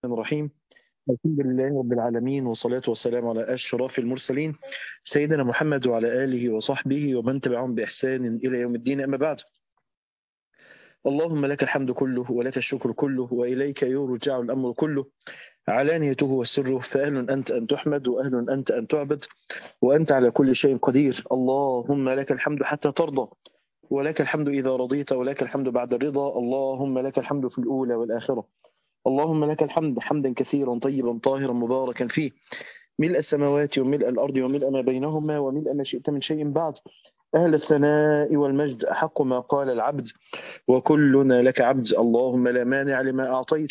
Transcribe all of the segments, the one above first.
الرحيم الحمد لله رب العالمين والصلاة والسلام على أشرف المرسلين سيدنا محمد وعلى آله وصحبه ومن تبعهم بإحسان إلى يوم الدين أما بعد اللهم لك الحمد كله ولك الشكر كله وإليك يرجع الأمر كله علانيته وسره فأهل أنت أن تحمد وأهل أنت أن تعبد وأنت على كل شيء قدير اللهم لك الحمد حتى ترضى ولك الحمد إذا رضيت ولك الحمد بعد الرضا اللهم لك الحمد في الأولى والآخرة اللهم لك الحمد حمدا كثيرا طيبا طاهرا مباركا فيه ملء السماوات وملء الأرض وملء ما بينهما وملء ما شئت من شيء بعد أهل الثناء والمجد أحق ما قال العبد وكلنا لك عبد اللهم لا مانع لما أعطيت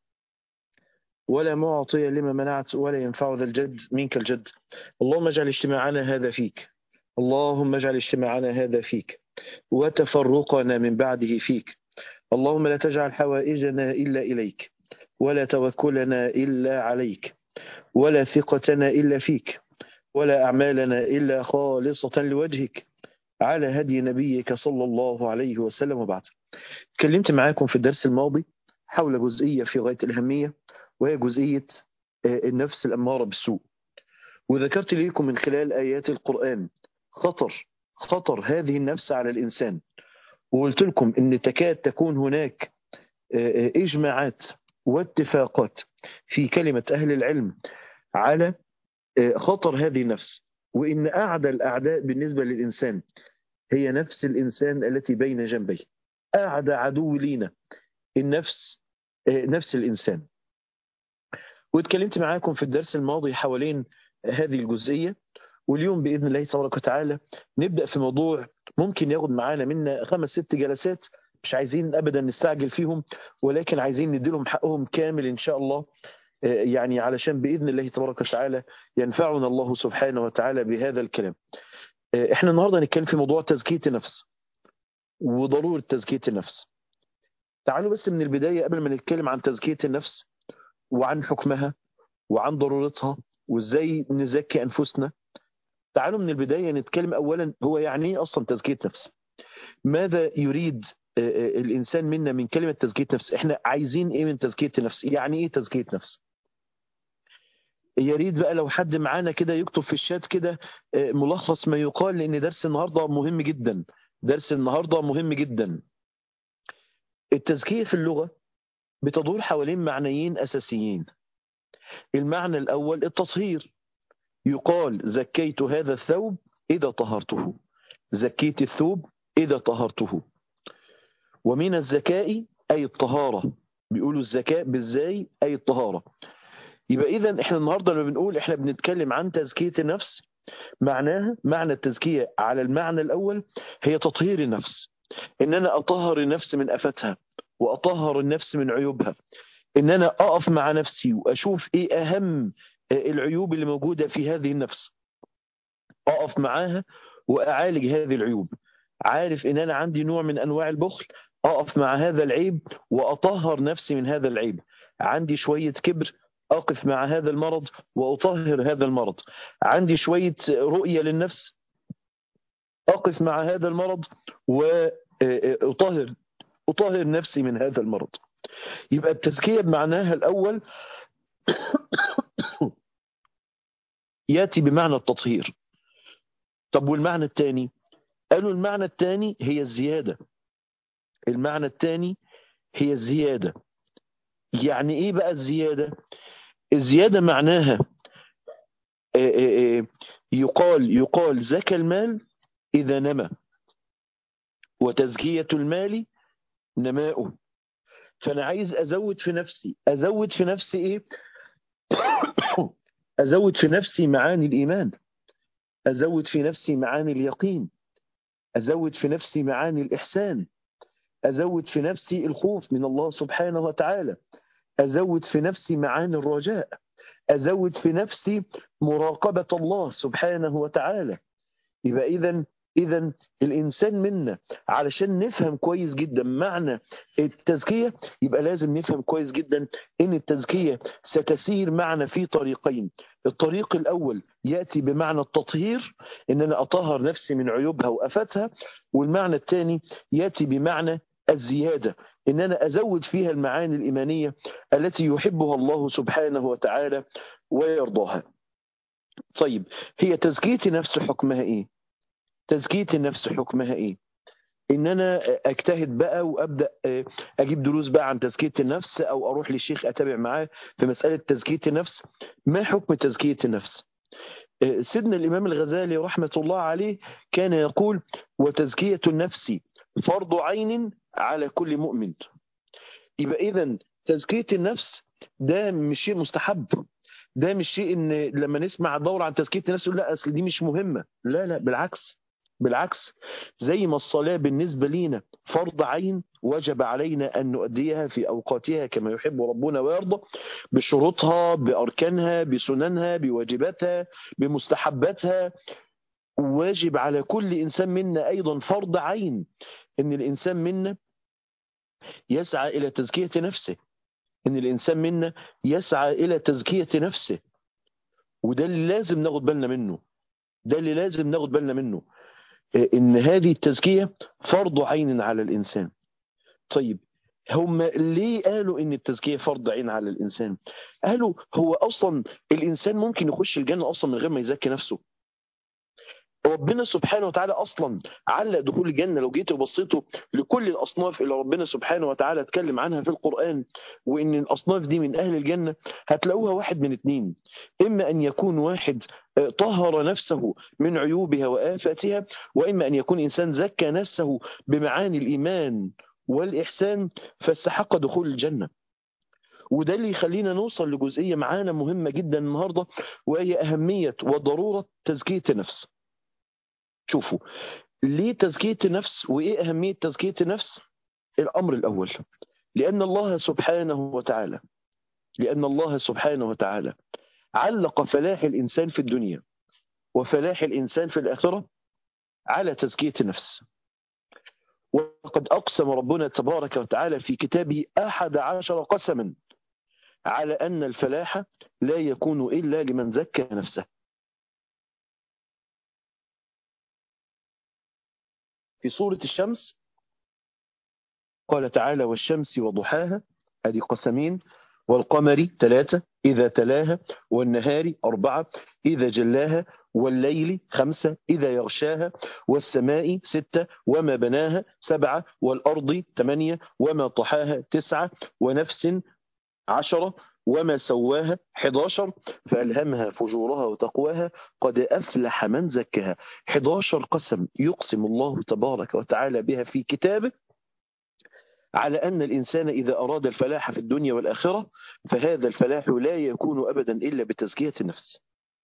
ولا معطي لما منعت ولا ينفع ذا الجد منك الجد اللهم اجعل اجتماعنا هذا فيك اللهم اجعل اجتماعنا هذا فيك وتفرقنا من بعده فيك اللهم لا تجعل حوائجنا إلا إليك ولا توكلنا إلا عليك ولا ثقتنا إلا فيك ولا أعمالنا إلا خالصة لوجهك على هدي نبيك صلى الله عليه وسلم وبعد تكلمت معاكم في الدرس الماضي حول جزئية في غاية الأهمية وهي جزئية النفس الأمارة بالسوء وذكرت لكم من خلال آيات القرآن خطر خطر هذه النفس على الإنسان وقلت لكم أن تكاد تكون هناك إجماعات واتفاقات في كلمة أهل العلم على خطر هذه النفس وإن أعدى الأعداء بالنسبة للإنسان هي نفس الإنسان التي بين جنبيه أعدى عدو لينا النفس نفس الإنسان واتكلمت معاكم في الدرس الماضي حوالين هذه الجزئية واليوم بإذن الله تبارك وتعالى نبدأ في موضوع ممكن ياخد معانا منا خمس ست جلسات مش عايزين أبدا نستعجل فيهم ولكن عايزين نديلهم حقهم كامل إن شاء الله يعني علشان بإذن الله تبارك وتعالى ينفعنا الله سبحانه وتعالى بهذا الكلام احنا النهاردة هنتكلم في موضوع تزكية النفس وضرورة تزكية النفس تعالوا بس من البداية قبل ما نتكلم عن تزكية النفس وعن حكمها وعن ضرورتها وازاي نزكي أنفسنا تعالوا من البداية نتكلم أولا هو يعني ايه أصلا تزكية نفس ماذا يريد الإنسان منا من كلمة تزكية نفس احنا عايزين ايه من تزكية النفس يعني ايه تزكية نفس يا ريت بقى لو حد معانا كده يكتب في الشات كده ملخص ما يقال لأن درس النهاردة مهم جدا درس النهاردة مهم جدا التزكية في اللغة بتدور حوالين معنيين أساسيين المعنى الأول التطهير يقال زكيت هذا الثوب إذا طهرته زكيت الثوب إذا طهرته ومن الزكاء أي الطهارة بيقولوا الزكاء بالزاي أي الطهارة يبقى إذا إحنا النهاردة لما بنقول إحنا بنتكلم عن تزكية النفس معناها معنى التزكية على المعنى الأول هي تطهير النفس إن أنا أطهر النفس من أفتها وأطهر النفس من عيوبها إن أنا أقف مع نفسي وأشوف إيه أهم العيوب اللي موجودة في هذه النفس أقف معاها وأعالج هذه العيوب عارف إن أنا عندي نوع من أنواع البخل أقف مع هذا العيب وأطهر نفسي من هذا العيب عندي شوية كبر أقف مع هذا المرض وأطهر هذا المرض عندي شوية رؤية للنفس أقف مع هذا المرض وأطهر أطهر نفسي من هذا المرض يبقى التزكية بمعناها الأول ياتي بمعنى التطهير طب والمعنى الثاني قالوا المعنى الثاني هي الزيادة المعنى الثاني هي الزيادة يعني ايه بقى الزيادة الزيادة معناها يقال يقال زكى المال إذا نمى وتزكية المال نماؤه فأنا عايز أزود في نفسي أزود في نفسي إيه أزود في نفسي معاني الإيمان أزود في نفسي معاني اليقين أزود في نفسي معاني الإحسان أزود في نفسي الخوف من الله سبحانه وتعالى أزود في نفسي معاني الرجاء أزود في نفسي مراقبة الله سبحانه وتعالى يبقى إذا إذا الإنسان منا علشان نفهم كويس جدا معنى التزكية يبقى لازم نفهم كويس جدا إن التزكية ستسير معنا في طريقين الطريق الأول يأتي بمعنى التطهير إن أنا أطهر نفسي من عيوبها وأفاتها والمعنى الثاني يأتي بمعنى الزيادة ان انا ازود فيها المعاني الايمانيه التي يحبها الله سبحانه وتعالى ويرضاها طيب هي تزكيه النفس حكمها ايه تزكيه النفس حكمها ايه ان انا اجتهد بقى وابدا اجيب دروس بقى عن تزكيه النفس او اروح للشيخ اتابع معاه في مساله تزكيه النفس ما حكم تزكيه النفس سيدنا الامام الغزالي رحمه الله عليه كان يقول وتزكيه النفس فرض عين على كل مؤمن يبقى اذا تزكيه النفس ده مش شيء مستحب ده مش شيء ان لما نسمع دور عن تزكيه النفس لا اصل دي مش مهمه لا لا بالعكس بالعكس زي ما الصلاة بالنسبة لينا فرض عين وجب علينا أن نؤديها في أوقاتها كما يحب ربنا ويرضى بشروطها بأركانها بسننها بواجباتها بمستحباتها واجب على كل إنسان منا أيضا فرض عين أن الإنسان منا يسعى إلى تزكية نفسه أن الإنسان منا يسعى إلى تزكية نفسه وده اللي لازم ناخد بالنا منه ده اللي لازم ناخد بالنا منه ان هذه التزكيه فرض عين على الانسان طيب هم ليه قالوا ان التزكيه فرض عين على الانسان قالوا هو اصلا الانسان ممكن يخش الجنه اصلا من غير ما يزكي نفسه ربنا سبحانه وتعالى اصلا علق دخول الجنه لو جيتوا بصيتوا لكل الاصناف اللي ربنا سبحانه وتعالى اتكلم عنها في القران وان الاصناف دي من اهل الجنه هتلاقوها واحد من اتنين اما ان يكون واحد طهر نفسه من عيوبها وافاتها واما ان يكون انسان زكى نفسه بمعاني الايمان والاحسان فاستحق دخول الجنه وده اللي يخلينا نوصل لجزئيه معانا مهمه جدا النهارده وهي اهميه وضروره تزكيه النفس شوفوا ليه تزكية النفس وإيه أهمية تزكية النفس الأمر الأول لأن الله سبحانه وتعالى لأن الله سبحانه وتعالى علق فلاح الإنسان في الدنيا وفلاح الإنسان في الآخرة على تزكية النفس وقد أقسم ربنا تبارك وتعالى في كتابه أحد عشر قسما على أن الفلاح لا يكون إلا لمن زكى نفسه في سورة الشمس قال تعالى والشمس وضحاها هذه قسمين والقمر ثلاثة إذا تلاها والنهار أربعة إذا جلاها والليل خمسة إذا يغشاها والسماء ستة وما بناها سبعة والأرض ثمانية وما طحاها تسعة ونفس عشرة وما سواها 11 فألهمها فجورها وتقواها قد أفلح من زكاها 11 قسم يقسم الله تبارك وتعالى بها في كتابه على أن الإنسان إذا أراد الفلاح في الدنيا والآخرة فهذا الفلاح لا يكون أبدا إلا بتزكية النفس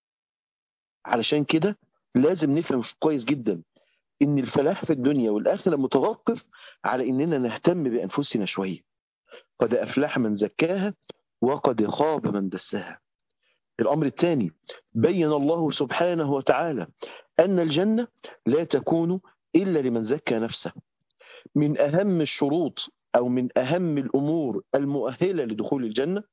علشان كده لازم نفهم كويس جدا إن الفلاح في الدنيا والآخرة متوقف على إننا نهتم بأنفسنا شوية قد أفلح من زكاها وقد خاب من دساها الأمر الثاني بين الله سبحانه وتعالى أن الجنة لا تكون إلا لمن زكى نفسه من أهم الشروط أو من أهم الأمور المؤهلة لدخول الجنة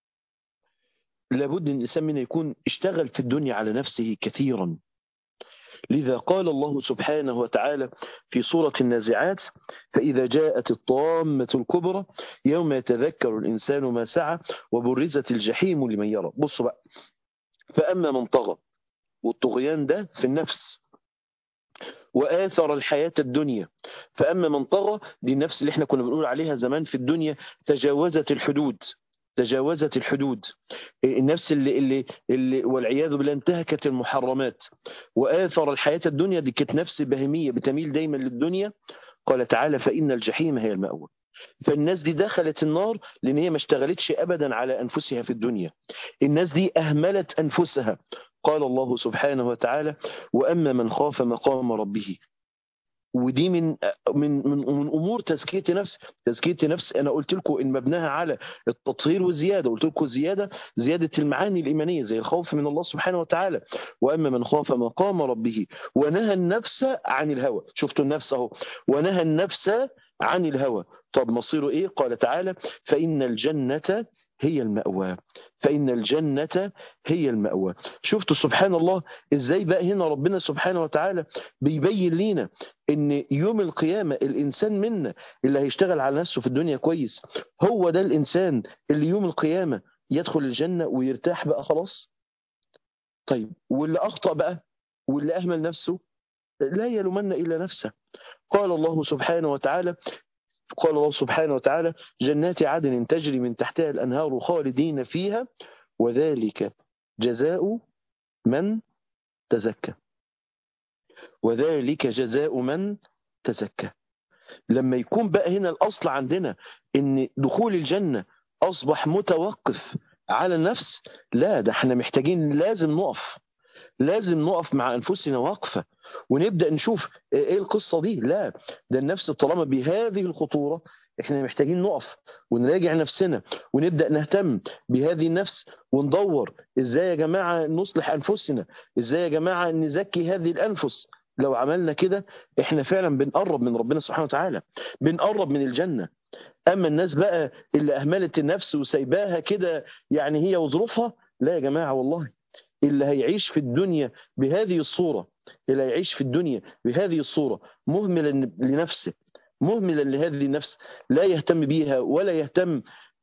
لابد أن الإنسان منه يكون اشتغل في الدنيا على نفسه كثيرا لذا قال الله سبحانه وتعالى في سورة النازعات فإذا جاءت الطامة الكبرى يوم يتذكر الإنسان ما سعى وبرزت الجحيم لمن يرى بصوا بقى فأما من طغى والطغيان ده في النفس وآثر الحياة الدنيا فأما من طغى دي النفس اللي احنا كنا بنقول عليها زمان في الدنيا تجاوزت الحدود تجاوزت الحدود النفس اللي, اللي, اللي والعياذ بالله انتهكت المحرمات وآثر الحياة الدنيا دي كانت نفس بهمية بتميل دايما للدنيا قال تعالى فإن الجحيم هي المأوى فالناس دي دخلت النار لأن هي ما اشتغلتش أبدا على أنفسها في الدنيا الناس دي أهملت أنفسها قال الله سبحانه وتعالى وأما من خاف مقام ربه ودي من من من من امور تزكيه نفس تزكيه نفس انا قلت لكم ان مبناها على التطهير والزياده قلت لكم الزياده زياده المعاني الايمانيه زي الخوف من الله سبحانه وتعالى واما من خاف مقام ربه ونهى النفس عن الهوى شفتوا النفس اهو ونهى النفس عن الهوى طب مصيره ايه قال تعالى فان الجنه هي المأوى فإن الجنة هي المأوى شفتوا سبحان الله إزاي بقى هنا ربنا سبحانه وتعالى بيبين لينا إن يوم القيامة الإنسان منا اللي هيشتغل على نفسه في الدنيا كويس هو ده الإنسان اللي يوم القيامة يدخل الجنة ويرتاح بقى خلاص طيب واللي أخطأ بقى واللي أهمل نفسه لا يلومن إلا نفسه قال الله سبحانه وتعالى قال الله سبحانه وتعالى جنات عدن تجري من تحتها الأنهار خالدين فيها وذلك جزاء من تزكى وذلك جزاء من تزكى لما يكون بقى هنا الأصل عندنا إن دخول الجنة أصبح متوقف على النفس لا ده احنا محتاجين لازم نقف لازم نقف مع أنفسنا وقفة ونبدأ نشوف ايه القصة دي لا ده النفس طالما بهذه الخطورة احنا محتاجين نقف ونراجع نفسنا ونبدأ نهتم بهذه النفس وندور ازاي يا جماعة نصلح أنفسنا ازاي يا جماعة نزكي هذه الأنفس لو عملنا كده احنا فعلا بنقرب من ربنا سبحانه وتعالى بنقرب من الجنة اما الناس بقى اللي اهملت النفس وسايباها كده يعني هي وظروفها لا يا جماعة والله اللي هيعيش في الدنيا بهذه الصورة اللي هيعيش في الدنيا بهذه الصورة مهملا لنفسه مهملا لهذه النفس لا يهتم بيها ولا يهتم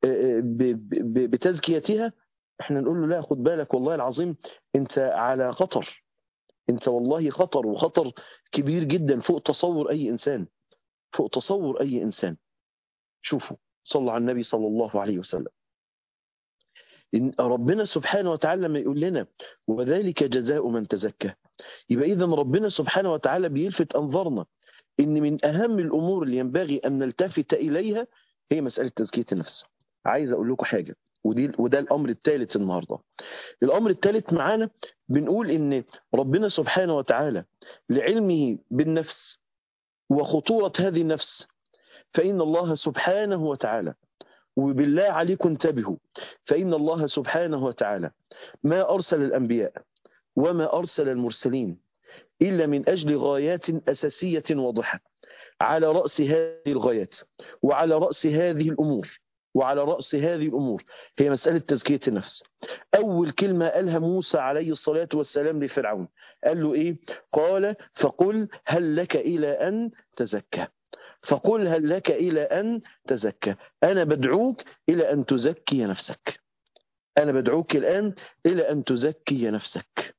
بتزكيتها احنا نقول له لا خد بالك والله العظيم انت على خطر انت والله خطر وخطر كبير جدا فوق تصور اي انسان فوق تصور اي انسان شوفوا صلوا على النبي صلى الله عليه وسلم إن ربنا سبحانه وتعالى لما يقول لنا وذلك جزاء من تزكى يبقى إذا ربنا سبحانه وتعالى بيلفت أنظارنا إن من أهم الأمور اللي ينبغي أن نلتفت إليها هي مسألة تزكية النفس عايز أقول لكم حاجة ودي وده الأمر الثالث النهاردة الأمر الثالث معانا بنقول إن ربنا سبحانه وتعالى لعلمه بالنفس وخطورة هذه النفس فإن الله سبحانه وتعالى وبالله عليكم انتبهوا فإن الله سبحانه وتعالى ما أرسل الأنبياء وما أرسل المرسلين إلا من أجل غايات أساسية واضحة على رأس هذه الغايات وعلى رأس هذه الأمور وعلى رأس هذه الأمور هي مسألة تزكية النفس أول كلمة قالها موسى عليه الصلاة والسلام لفرعون قال له إيه قال فقل هل لك إلى أن تزكى فقل هل لك إلى أن تزكى أنا بدعوك إلى أن تزكي نفسك أنا بدعوك الآن إلى أن تزكي نفسك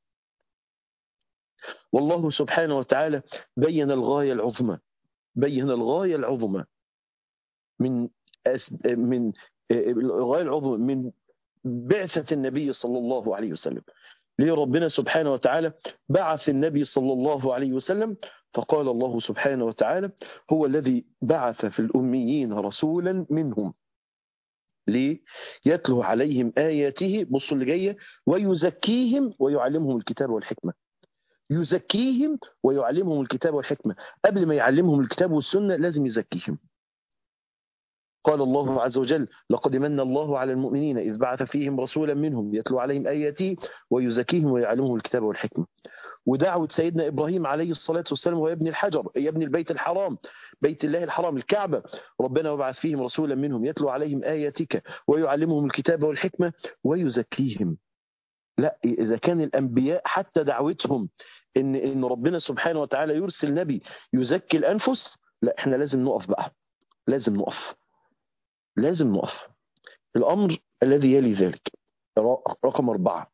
والله سبحانه وتعالى بين الغاية العظمى بين الغاية العظمى من من الغاية العظمى من بعثة النبي صلى الله عليه وسلم ليه ربنا سبحانه وتعالى بعث النبي صلى الله عليه وسلم فقال الله سبحانه وتعالى هو الذي بعث في الأميين رسولا منهم ليه؟ يتلو عليهم آياته بصوا اللي جاية ويزكيهم ويعلمهم الكتاب والحكمة يزكيهم ويعلمهم الكتاب والحكمة قبل ما يعلمهم الكتاب والسنة لازم يزكيهم قال الله عز وجل لقد من الله على المؤمنين إذ بعث فيهم رسولا منهم يتلو عليهم آياته ويزكيهم ويعلمهم الكتاب والحكمة ودعوة سيدنا إبراهيم عليه الصلاة والسلام وهو يبني الحجر يبني البيت الحرام بيت الله الحرام الكعبة ربنا وبعث فيهم رسولا منهم يتلو عليهم آياتك ويعلمهم الكتاب والحكمة ويزكيهم لا إذا كان الأنبياء حتى دعوتهم إن إن ربنا سبحانه وتعالى يرسل نبي يزكي الأنفس لا إحنا لازم نقف بقى لازم نقف لازم نقف الأمر الذي يلي ذلك رقم أربعة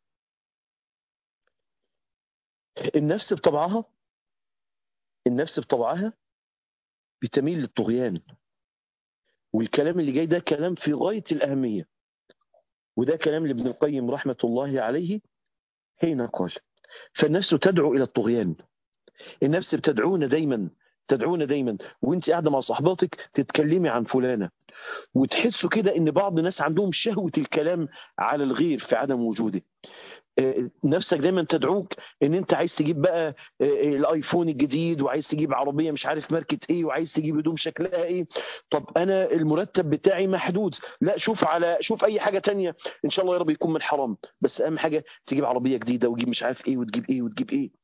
النفس بطبعها النفس بطبعها بتميل للطغيان والكلام اللي جاي ده كلام في غاية الأهمية وده كلام لابن القيم رحمة الله عليه حين قال فالنفس تدعو إلى الطغيان النفس بتدعونا دايما تدعونا دايما وانت قاعده مع صاحباتك تتكلمي عن فلانه وتحسوا كده ان بعض الناس عندهم شهوه الكلام على الغير في عدم وجوده نفسك دايما تدعوك ان انت عايز تجيب بقى الايفون الجديد وعايز تجيب عربيه مش عارف ماركه ايه وعايز تجيب هدوم شكلها ايه طب انا المرتب بتاعي محدود لا شوف على شوف اي حاجه تانية ان شاء الله يا رب يكون من حرام بس اهم حاجه تجيب عربيه جديده وتجيب مش عارف ايه وتجيب ايه وتجيب ايه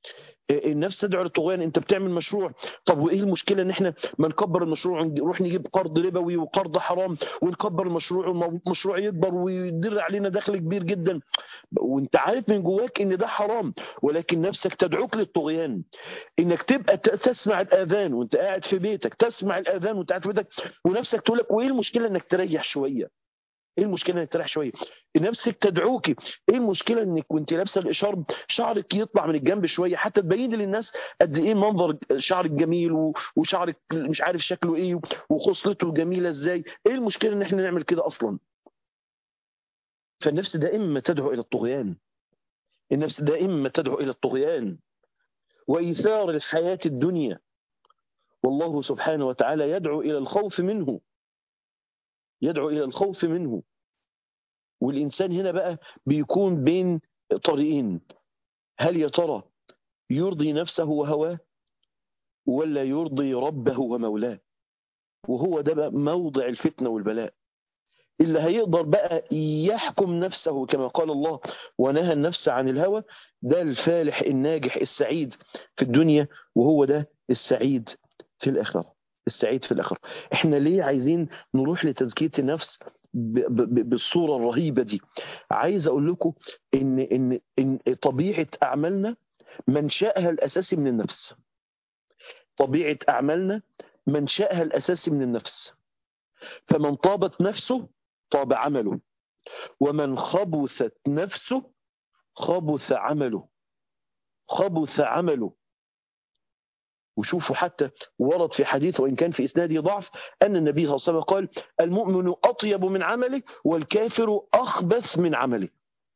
النفس تدعو للطغيان انت بتعمل مشروع طب وايه المشكله ان احنا ما نكبر المشروع نروح نجيب قرض ربوي وقرض حرام ونكبر المشروع والمشروع يكبر ويدر علينا دخل كبير جدا وانت عارف من جواك ان ده حرام ولكن نفسك تدعوك للطغيان انك تبقى تسمع الاذان وانت قاعد في بيتك تسمع الاذان وانت قاعد في بيتك ونفسك تقول لك وايه المشكله انك تريح شويه ايه المشكله انك تريح شويه نفسك تدعوك ايه المشكله انك وانت لابسه الاشارب شعرك يطلع من الجنب شويه حتى تبين للناس قد ايه منظر شعرك جميل وشعرك مش عارف شكله ايه وخصلته جميله ازاي ايه المشكله ان احنا نعمل كده اصلا فالنفس دائما تدعو الى الطغيان النفس دائما تدعو الى الطغيان وايثار الحياه الدنيا والله سبحانه وتعالى يدعو الى الخوف منه يدعو الى الخوف منه والإنسان هنا بقى بيكون بين طريقين هل يا ترى يرضي نفسه وهواه ولا يرضي ربه ومولاه وهو ده بقى موضع الفتنة والبلاء اللي هيقدر بقى يحكم نفسه كما قال الله ونهى النفس عن الهوى ده الفالح الناجح السعيد في الدنيا وهو ده السعيد في الآخرة السعيد في الآخرة احنا ليه عايزين نروح لتزكية النفس بالصوره الرهيبه دي عايز اقول لكم ان ان ان طبيعه اعمالنا منشاها الاساسي من النفس طبيعه اعمالنا منشاها الاساسي من النفس فمن طابت نفسه طاب عمله ومن خبثت نفسه خبث عمله خبث عمله وشوفوا حتى ورد في حديث وإن كان في إسناده ضعف أن النبي صلى الله عليه وسلم قال المؤمن أطيب من عمله والكافر أخبث من عمله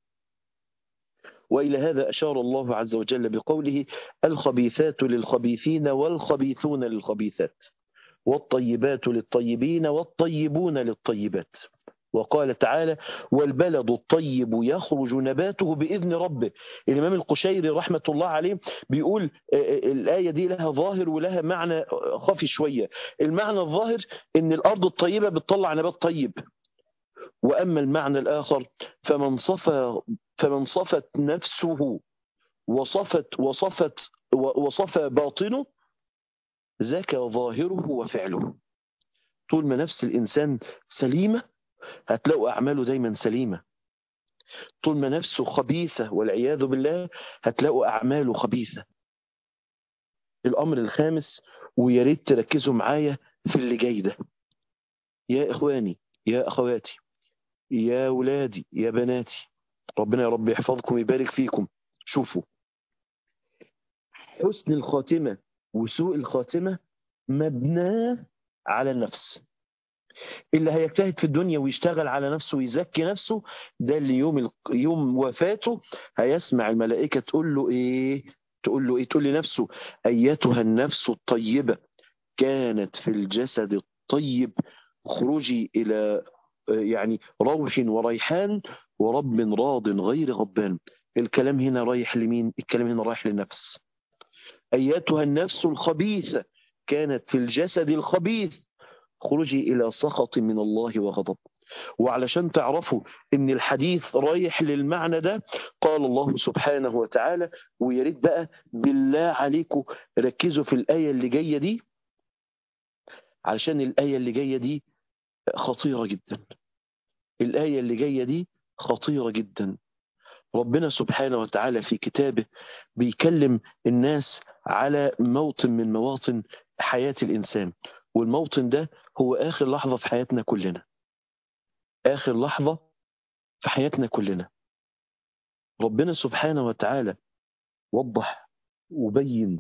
وإلى هذا أشار الله عز وجل بقوله الخبيثات للخبيثين والخبيثون للخبيثات والطيبات للطيبين والطيبون للطيبات وقال تعالى والبلد الطيب يخرج نباته بإذن ربه الإمام القشيري رحمة الله عليه بيقول الآية دي لها ظاهر ولها معنى خفي شوية المعنى الظاهر إن الأرض الطيبة بتطلع نبات طيب وأما المعنى الآخر فمن صفى فمن صفت نفسه وصفت وصفت وصفى باطنه ذاك ظاهره وفعله طول ما نفس الإنسان سليمة هتلاقوا أعماله دايما سليمة طول ما نفسه خبيثة والعياذ بالله هتلاقوا أعماله خبيثة الأمر الخامس ويا ريت تركزوا معايا في اللي جاي ده يا إخواني يا أخواتي يا ولادي يا بناتي ربنا يا رب يحفظكم ويبارك فيكم شوفوا حسن الخاتمة وسوء الخاتمة مبناه على النفس اللي هيجتهد في الدنيا ويشتغل على نفسه ويزكي نفسه ده اللي يوم يوم وفاته هيسمع الملائكه تقول له ايه تقول له ايه تقول لنفسه ايتها النفس الطيبه كانت في الجسد الطيب اخرجي الى يعني روح وريحان ورب راض غير غضبان الكلام هنا رايح لمين الكلام هنا رايح للنفس ايتها النفس الخبيثه كانت في الجسد الخبيث خروجي إلى سخط من الله وغضب وعلشان تعرفوا ان الحديث رايح للمعنى ده قال الله سبحانه وتعالى ويا ريت بقى بالله عليكم ركزوا في الآية اللي جاية دي علشان الآية اللي جاية دي خطيرة جدا الآية اللي جاية دي خطيرة جدا ربنا سبحانه وتعالى في كتابه بيكلم الناس على موطن من مواطن حياة الإنسان والموطن ده هو آخر لحظة في حياتنا كلنا آخر لحظة في حياتنا كلنا ربنا سبحانه وتعالى وضح وبين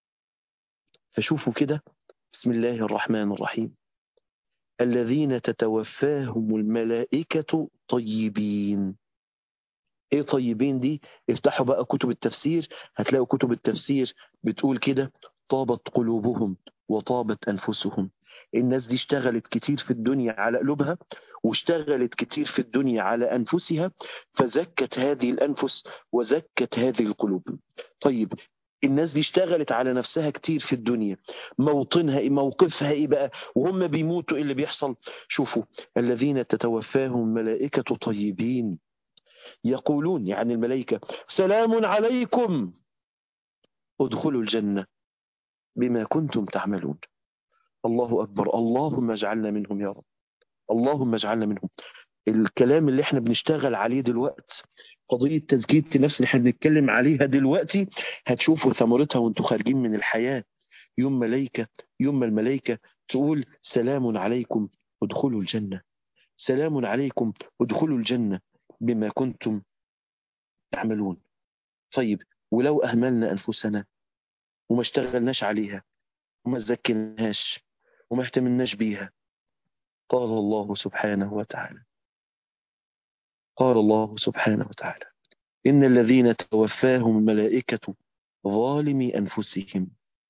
فشوفوا كده بسم الله الرحمن الرحيم الذين تتوفاهم الملائكة طيبين ايه طيبين دي افتحوا بقى كتب التفسير هتلاقوا كتب التفسير بتقول كده طابت قلوبهم وطابت أنفسهم الناس دي اشتغلت كتير في الدنيا على قلوبها واشتغلت كتير في الدنيا على أنفسها فزكت هذه الأنفس وزكت هذه القلوب طيب الناس دي اشتغلت على نفسها كتير في الدنيا موطنها ايه موقفها ايه بقى وهم بيموتوا ايه اللي بيحصل شوفوا الذين تتوفاهم ملائكة طيبين يقولون يعني الملائكة سلام عليكم ادخلوا الجنة بما كنتم تعملون الله أكبر اللهم اجعلنا منهم يا رب اللهم اجعلنا منهم الكلام اللي احنا بنشتغل عليه دلوقتي قضية تزكية النفس اللي احنا بنتكلم عليها دلوقتي هتشوفوا ثمرتها وانتوا خارجين من الحياة يوم ملايكة يوم الملايكة تقول سلام عليكم ادخلوا الجنة سلام عليكم ادخلوا الجنة بما كنتم تعملون طيب ولو أهملنا أنفسنا وما اشتغلناش عليها وما زكناهاش وما اهتمناش بيها قال الله سبحانه وتعالى قال الله سبحانه وتعالى إن الذين توفاهم الملائكة ظالمي أنفسهم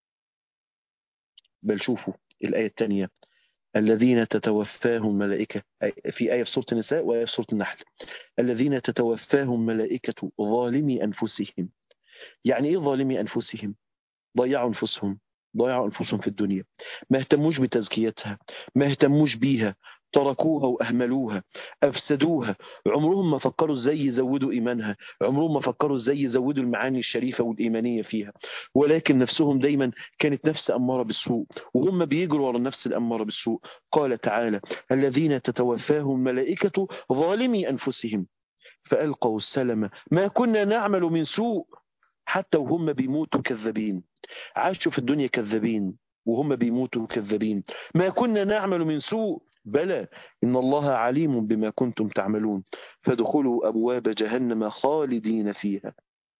بل شوفوا الآية الثانية الذين تتوفاهم ملائكة في آية في سورة النساء وآية في سورة النحل الذين تتوفاهم ملائكة ظالمي أنفسهم يعني إيه ظالمي أنفسهم ضيعوا أنفسهم ضيعوا أنفسهم في الدنيا ما اهتموش بتزكيتها ما اهتموش بيها تركوها وأهملوها أفسدوها عمرهم ما فكروا ازاي يزودوا إيمانها عمرهم ما فكروا ازاي يزودوا المعاني الشريفة والإيمانية فيها ولكن نفسهم دايما كانت نفس أمارة بالسوء وهم بيجروا ورا النفس الأمارة بالسوء قال تعالى الذين تتوفاهم ملائكة ظالمي أنفسهم فألقوا السلم ما كنا نعمل من سوء حتى وهم بيموتوا كذابين عاشوا في الدنيا كذابين وهم بيموتوا كذابين ما كنا نعمل من سوء بلى إن الله عليم بما كنتم تعملون فادخلوا أبواب جهنم خالدين فيها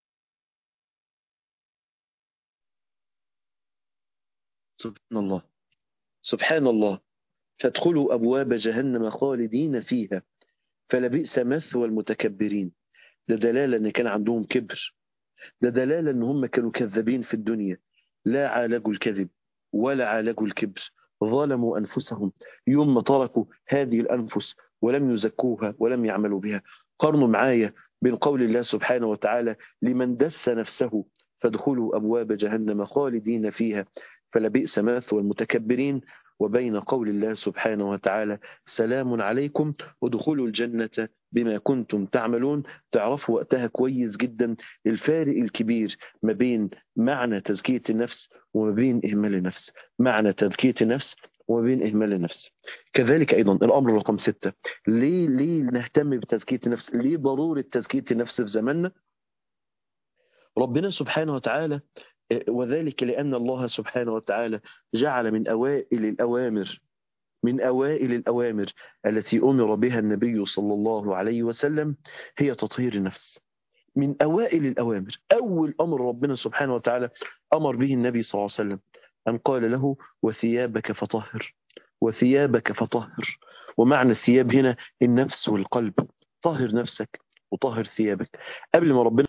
سبحان الله سبحان الله فادخلوا أبواب جهنم خالدين فيها فلبئس مثوى المتكبرين ده دلالة أن كان عندهم كبر ده دلالة أن هم كانوا كذابين في الدنيا لا عالجوا الكذب ولا عالجوا الكبر ظلموا أنفسهم يوم ما تركوا هذه الأنفس ولم يزكوها ولم يعملوا بها قارنوا معايا بين قول الله سبحانه وتعالى لمن دس نفسه فادخلوا أبواب جهنم خالدين فيها فلبئس مثوى المتكبرين وبين قول الله سبحانه وتعالى سلام عليكم ادخلوا الجنة بما كنتم تعملون تعرفوا وقتها كويس جدا الفارق الكبير ما بين معنى تزكية النفس وما بين إهمال النفس معنى تزكية النفس وما بين إهمال النفس كذلك أيضا الأمر رقم ستة ليه, ليه نهتم بتزكية النفس ليه ضرورة تزكية النفس في زماننا ربنا سبحانه وتعالى وذلك لأن الله سبحانه وتعالى جعل من أوائل الأوامر من أوائل الأوامر التي أمر بها النبي صلى الله عليه وسلم هي تطهير النفس من أوائل الأوامر أول أمر ربنا سبحانه وتعالى أمر به النبي صلى الله عليه وسلم أن قال له وثيابك فطهر وثيابك فطهر ومعنى الثياب هنا النفس والقلب طهر نفسك وطهر ثيابك قبل ما ربنا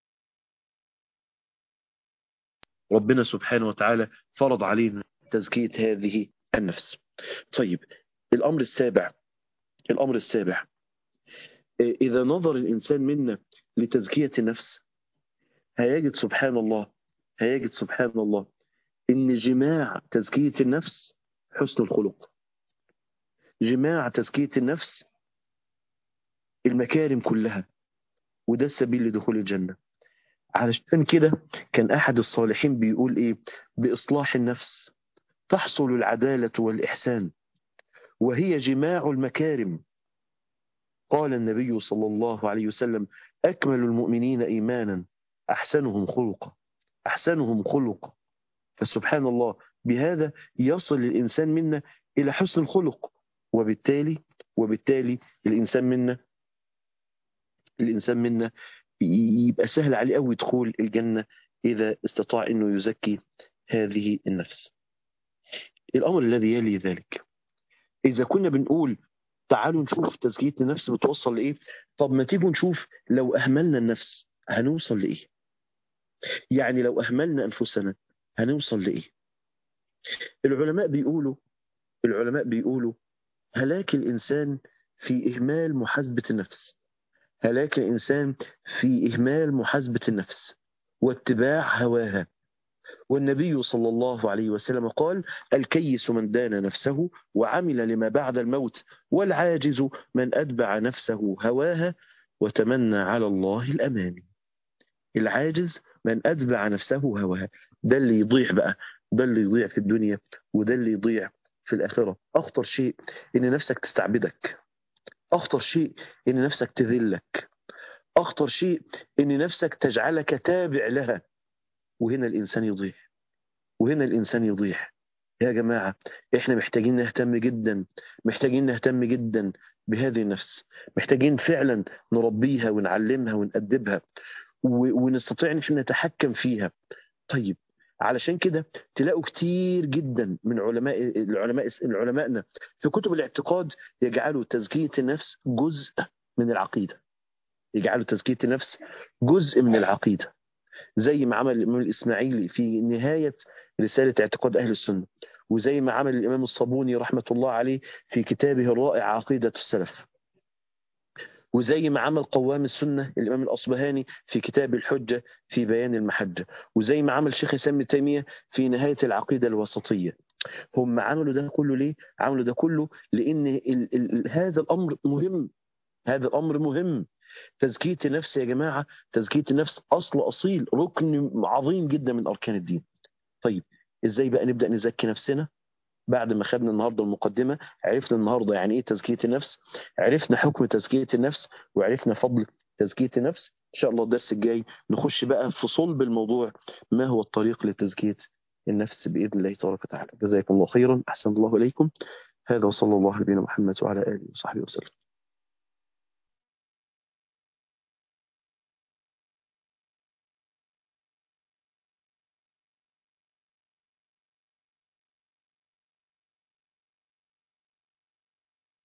ربنا سبحانه وتعالى فرض علينا تزكية هذه النفس طيب الأمر السابع الأمر السابع إذا نظر الإنسان منا لتزكية النفس هيجد سبحان الله هيجد سبحان الله إن جماع تزكية النفس حسن الخلق جماع تزكية النفس المكارم كلها وده السبيل لدخول الجنة علشان كده كان أحد الصالحين بيقول إيه بإصلاح النفس تحصل العدالة والإحسان وهي جماع المكارم قال النبي صلى الله عليه وسلم أكمل المؤمنين إيمانا أحسنهم خلقا أحسنهم خلقا فسبحان الله بهذا يصل الإنسان منا إلى حسن الخلق وبالتالي وبالتالي الإنسان منا الإنسان منا يبقى سهل عليه قوي دخول الجنة إذا استطاع أنه يزكي هذه النفس الأمر الذي يلي ذلك إذا كنا بنقول تعالوا نشوف تزكية النفس بتوصل لإيه طب ما تيجوا نشوف لو أهملنا النفس هنوصل لإيه يعني لو أهملنا أنفسنا هنوصل لإيه العلماء بيقولوا العلماء بيقولوا هلاك الإنسان في إهمال محاسبة النفس هلاك الإنسان في إهمال محاسبة النفس واتباع هواها والنبي صلى الله عليه وسلم قال الكيس من دان نفسه وعمل لما بعد الموت والعاجز من أتبع نفسه هواها وتمنى على الله الأماني العاجز من أتبع نفسه هواها ده اللي يضيع بقى ده اللي يضيع في الدنيا وده اللي يضيع في الآخرة أخطر شيء إن نفسك تستعبدك أخطر شيء إن نفسك تذلك أخطر شيء إن نفسك تجعلك تابع لها وهنا الإنسان يضيع وهنا الإنسان يضيع يا جماعة إحنا محتاجين نهتم جدا محتاجين نهتم جدا بهذه النفس محتاجين فعلا نربيها ونعلمها ونأدبها ونستطيع ان احنا نتحكم فيها طيب علشان كده تلاقوا كتير جدا من علماء العلماء علمائنا في كتب الاعتقاد يجعلوا تزكيه النفس جزء من العقيده يجعلوا تزكيه النفس جزء من العقيده زي ما عمل الامام الاسماعيلي في نهايه رساله اعتقاد اهل السنه وزي ما عمل الامام الصابوني رحمه الله عليه في كتابه الرائع عقيده السلف وزي ما عمل قوام السنة الإمام الأصبهاني في كتاب الحجة في بيان المحجة وزي ما عمل شيخ الإسلام ابن تيمية في نهاية العقيدة الوسطية هم عملوا ده كله ليه؟ عملوا ده كله لأن ال ال هذا الأمر مهم هذا الأمر مهم تزكية النفس يا جماعة تزكية النفس أصل أصيل ركن عظيم جدا من أركان الدين طيب إزاي بقى نبدأ نزكي نفسنا بعد ما خدنا النهارده المقدمه عرفنا النهارده يعني ايه تزكيه النفس عرفنا حكم تزكيه النفس وعرفنا فضل تزكيه النفس ان شاء الله الدرس الجاي نخش بقى في صلب الموضوع ما هو الطريق لتزكيه النفس باذن الله تبارك وتعالى جزاكم الله خيرا احسن الله اليكم هذا وصلى الله على نبينا محمد وعلى اله وصحبه وسلم